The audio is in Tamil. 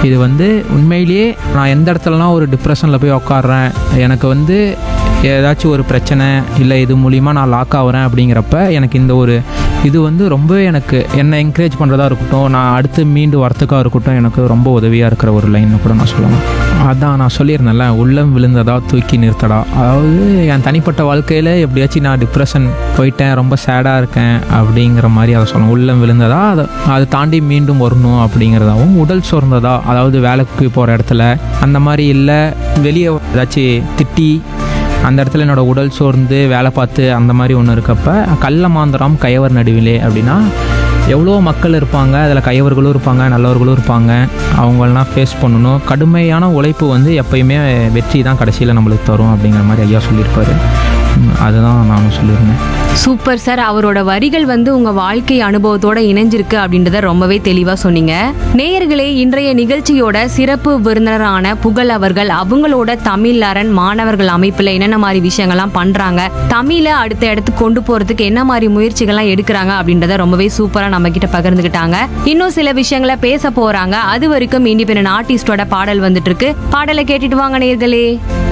இது வந்து உண்மையிலேயே நான் எந்த இடத்துலலாம் ஒரு டிப்ரெஷனில் போய் உட்காடுறேன் எனக்கு வந்து ஏதாச்சும் ஒரு பிரச்சனை இல்லை இது மூலிமா நான் லாக் ஆகுறேன் அப்படிங்கிறப்ப எனக்கு இந்த ஒரு இது வந்து ரொம்பவே எனக்கு என்னை என்கரேஜ் பண்ணுறதா இருக்கட்டும் நான் அடுத்து மீண்டு வரத்துக்காக இருக்கட்டும் எனக்கு ரொம்ப உதவியாக இருக்கிற ஒரு லைன் கூட நான் சொல்லலாம் அதான் நான் சொல்லியிருந்தேன்ல உள்ளம் விழுந்ததா தூக்கி நிறுத்தடா அதாவது என் தனிப்பட்ட வாழ்க்கையில் எப்படியாச்சும் நான் டிப்ரெஷன் போயிட்டேன் ரொம்ப சேடாக இருக்கேன் அப்படிங்கிற மாதிரி அதை சொல்லணும் உள்ளம் விழுந்ததா அதை அதை தாண்டி மீண்டும் வரணும் அப்படிங்கிறதாவும் உடல் சோர்ந்ததா அதாவது வேலைக்கு போகிற இடத்துல அந்த மாதிரி இல்லை வெளியே ஏதாச்சும் திட்டி அந்த இடத்துல என்னோட உடல் சோர்ந்து வேலை பார்த்து அந்த மாதிரி ஒன்று இருக்கப்ப கள்ள மாந்தராம் கயவர் நடுவிலே அப்படின்னா எவ்வளோ மக்கள் இருப்பாங்க அதில் கயவர்களும் இருப்பாங்க நல்லவர்களும் இருப்பாங்க அவங்களெலாம் ஃபேஸ் பண்ணணும் கடுமையான உழைப்பு வந்து எப்பயுமே வெற்றி தான் கடைசியில் நம்மளுக்கு தரும் அப்படிங்கிற மாதிரி ஐயா சொல்லியிருப்பாரு ம், அதுதான் நானும் சொல்லியிருந்தேன் சூப்பர் சார் அவரோட வரிகள் வந்து உங்க வாழ்க்கை அனுபவத்தோட இணைஞ்சிருக்கு அப்படின்றத ரொம்பவே தெளிவா சொன்னீங்க நேயர்களே இன்றைய நிகழ்ச்சியோட சிறப்பு விருந்தினரான புகழ் அவர்கள் அவங்களோட தமிழ் அரண் மாணவர்கள் அமைப்புல என்னென்ன மாதிரி விஷயங்கள்லாம் பண்றாங்க தமிழை அடுத்த இடத்துக்கு கொண்டு போறதுக்கு என்ன மாதிரி முயற்சிகள்லாம் எடுக்கிறாங்க அப்படின்றத ரொம்பவே சூப்பரா நம்ம கிட்ட பகிர்ந்துக்கிட்டாங்க இன்னும் சில விஷயங்களை பேச போறாங்க அது வரைக்கும் இண்டிபெண்டன்ட் ஆர்டிஸ்டோட பாடல் வந்துட்டு இருக்கு பாடலை கேட்டுட்டு வாங்க நேயர்களே